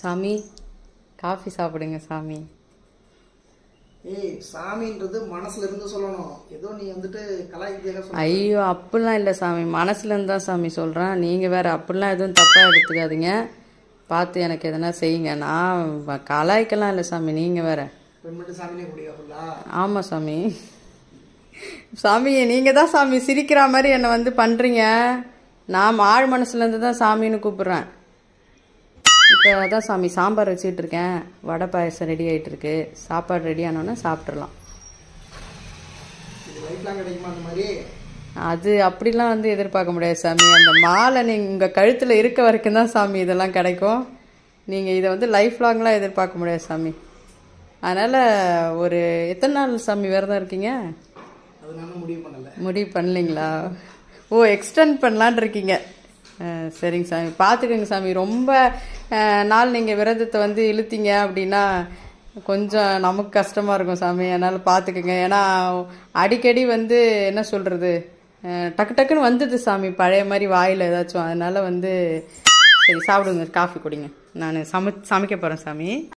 சாமி காஃபி சாப்பிடுங்க சாமி ஏய் சாமின்றது மனசுல இருந்து சொல்லணும் ஏதோ நீ வந்துட்டு கலாய்க்கிறதுக்காக சொல்ல ஐயோ அப்படிலாம் இல்லை சாமி மனசுலேருந்து தான் சாமி சொல்கிறேன் நீங்கள் வேற அப்படிலாம் எதுவும் தப்பாக எடுத்துக்காதீங்க பார்த்து எனக்கு எதனா செய்யுங்க நான் வ- கலாய்க்கலாம் இல்லை சாமி நீங்கள் வேற பெண்மட்டு சாமினே குடிக்கா ஃபுல்லா ஆமாம் சாமி சாமி நீங்கள் தான் சாமி சிரிக்கிற மாதிரி என்னை வந்து பண்ணுறீங்க நான் ஆழ் மனசுலேருந்து தான் சாமின்னு கூப்பிட்றேன் இப்போ அதான் சாமி சாம்பார் வச்சுட்டு இருக்கேன் வடை பாயசம் ரெடி ஆயிட்டு இருக்கு சாப்பாடு ரெடி ஆனோன்னே சாப்பிட்றலாம் இது லைஃப் லாங் கிடைக்குமா அந்த மாதிரி அது அப்படிலாம் வந்து எதிர்பார்க்க முடியாது சாமி அந்த மாலை நீங்கள் உங்கள் கழுத்தில் இருக்க வரைக்கும் தான் சாமி இதெல்லாம் கிடைக்கும் நீங்கள் இதை வந்து லைஃப் லாங்லாம் எதிர்பார்க்க முடியாது சாமி அதனால் ஒரு எத்தனை நாள் சாமி விரதம் இருக்கீங்க அது நானும் முடிவு பண்ணல முடிவு பண்ணலைங்களா ஓ எக்ஸ்டெண்ட் பண்ணலான் இருக்கீங்க அஹ், சரிங்க சாமி பார்த்துக்கோங்க சாமி ரொம்ப அஹ், நாள் நீங்கள் விரதத்தை வந்து இழுத்தீங்க அப்படின்னா கொஞ்சம் நமக்கு கஷ்டமாக இருக்கும் சாமி அதனால் பார்த்துக்குங்க ஏன்னா அடிக்கடி வந்து என்ன சொல்கிறது டக்கு டக்குன்னு வந்தது சாமி பழைய மாதிரி வாயில் ஏதாச்சும் அதனால் வந்து சரி சாப்பிடுங்க காஃபி குடிங்க நான் சமை சமைக்க போகிறேன் சாமி